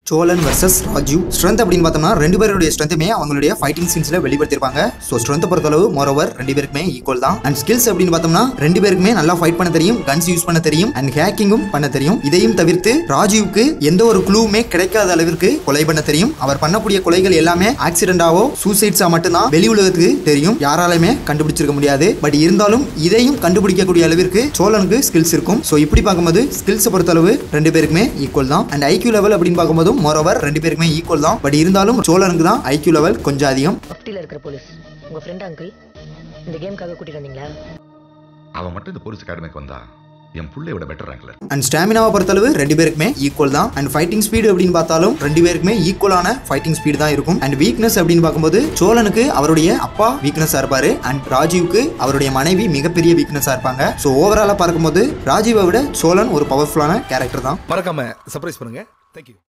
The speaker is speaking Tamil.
சோழன் வர்சஸ் ராஜீவ் ஸ்ட்ரென்த் அப்படின்னு பார்த்தோம்னா ரெண்டு பேருடைய ஸ்ட்ரென்த்துமே அவங்களுடைய ஃபைட்டிங் சீன்ஸ்ல வெளிப்படுத்திருப்பாங்க ஸோ ஸ்ட்ரென்த் பொறுத்தளவு மோரோவர் ரெண்டு பேருக்குமே ஈக்குவல் தான் அண்ட் ஸ்கில்ஸ் அப்படின்னு பார்த்தோம்னா ரெண்டு பேருக்குமே நல்லா ஃபைட் பண்ண தெரியும் கன்ஸ் யூஸ் பண்ண தெரியும் அண்ட் ஹேக்கிங்கும் பண்ண தெரியும் இதையும் தவிர்த்து ராஜீவ்க்கு எந்த ஒரு குழுவுமே கிடைக்காத அளவிற்கு கொலை பண்ண தெரியும் அவர் பண்ணக்கூடிய கொலைகள் எல்லாமே ஆக்சிடென்டாவோ சூசைட்ஸா மட்டும்தான் வெளி உலகத்துக்கு தெரியும் யாராலுமே கண்டுபிடிச்சிருக்க முடியாது பட் இருந்தாலும் இதையும் கண்டுபிடிக்கக்கூடிய அளவிற்கு சோழனுக்கு ஸ்கில்ஸ் இருக்கும் ஸோ இப்படி பார்க்கும்போது ஸ்கில்ஸை பொறுத்தளவு ரெண்டு பேருக்குமே ஈக்குவல் தான் அண்ட் ஐக்யூ லெவல் அப்படின்னு பார்க்கும்போதும் மோரோவர் ரெண்டு பேருக்குமே ஈக்குவல் தான் பட் இருந்தாலும் சோழனுக்கு தான் ஐக்யூ லெவல் கொஞ்சம் அதிகம் மஃப்டியில் இருக்கிற போலீஸ் உங்கள் ஃப்ரெண்ட் அங்கிள் இந்த கேமுக்காக கூட்டிட்டு வந்தீங்களா அவன் மட்டும் இந்த போலீஸ் அகாடமிக்கு வந்தா என் புள்ளையோட பெட்டர் ரேங்க்ல அண்ட் ஸ்டாமினாவை பொறுத்தளவு ரெண்டு பேருக்குமே ஈக்குவல் தான் அண்ட் ஃபைட்டிங் ஸ்பீடு அப்படின்னு பார்த்தாலும் ரெண்டு பேருக்குமே ஈக்குவலான ஃபைட்டிங் ஸ்பீடு தான் இருக்கும் அண்ட் வீக்னஸ் அப்படின்னு பார்க்கும்போது சோழனுக்கு அவருடைய அப்பா வீக்னஸாக இருப்பாரு அண்ட் ராஜீவ்க்கு அவருடைய மனைவி மிகப்பெரிய வீக்னஸாக இருப்பாங்க ஸோ ஓவராலாக பார்க்கும்போது ராஜீவை விட சோழன் ஒரு பவர்ஃபுல்லான கேரக்டர் தான் மறக்காம சர்ப்ரைஸ் பண்ணுங்க தேங்க்யூ